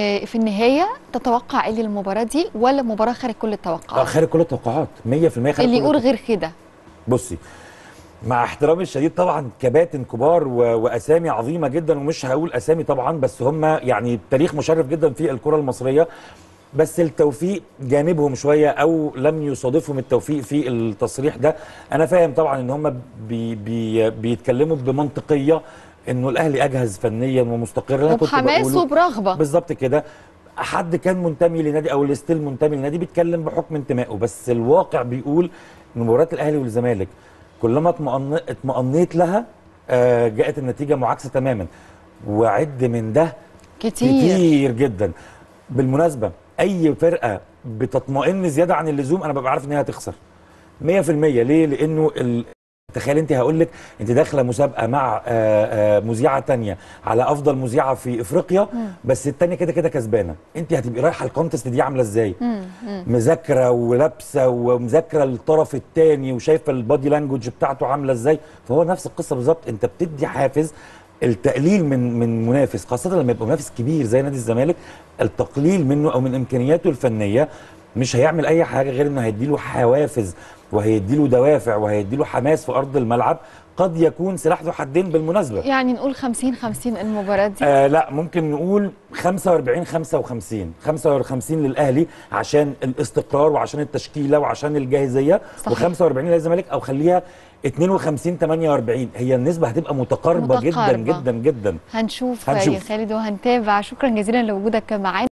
آه، في النهايه تتوقع ايه للمباراه دي ولا مباراه خارج كل آه، التوقعات خارج كل التوقعات 100% خارج اللي كل يقول غير كده بصي مع احترامي الشديد طبعا كباتن كبار و... واسامي عظيمه جدا ومش هقول اسامي طبعا بس هم يعني تاريخ مشرف جدا في الكره المصريه بس التوفيق جانبهم شويه او لم يصادفهم التوفيق في التصريح ده انا فاهم طبعا ان هم بي... بي... بيتكلموا بمنطقيه انه الاهلي اجهز فنيا ومستقر أنا كنت وبحماس بقوله. وبرغبه بالظبط كده حد كان منتمي لنادي او الستيل منتمي لنادي بيتكلم بحكم انتمائه بس الواقع بيقول ان مباراه الاهلي والزمالك كلما اطمأن- اطمأنيت لها آه، جاءت النتيجه معاكسه تماما وعد من ده كتير, كتير جدا بالمناسبه اي فرقه بتطمئن زياده عن اللزوم انا ببقى عارف ان هي هتخسر 100% ليه لانه ال... تخيل انت هقول لك انت داخله مسابقه مع آه، آه، مذيعه تانية على افضل مذيعه في افريقيا بس التانية كده كده كسبانه انت هتبقي رايحه الكونتست دي عامله ازاي مذاكره ولابسه ومذاكره الطرف الثاني وشايفه البادي لانجوج بتاعته عامله ازاي فهو نفس القصه بالظبط انت بتدي حافز التقليل من من منافس خاصه لما يبقى منافس كبير زي نادي الزمالك التقليل منه او من امكانياته الفنيه مش هيعمل اي حاجه غير انه هيديله حوافز وهيديله دوافع وهيديله حماس في ارض الملعب قد يكون سلاح ذو حدين بالمناسبه يعني نقول 50 50 المباراه دي آه لا ممكن نقول 45 55 55 للاهلي عشان الاستقرار وعشان التشكيله وعشان الجاهزيه صحيح. و45 للزمالك او خليها 52 48 هي النسبه هتبقى متقاربه, جدا متقاربة. جدا جدا هنشوف, يا هنشوف. خالد وهنتابع شكرا جزيلا لوجودك معانا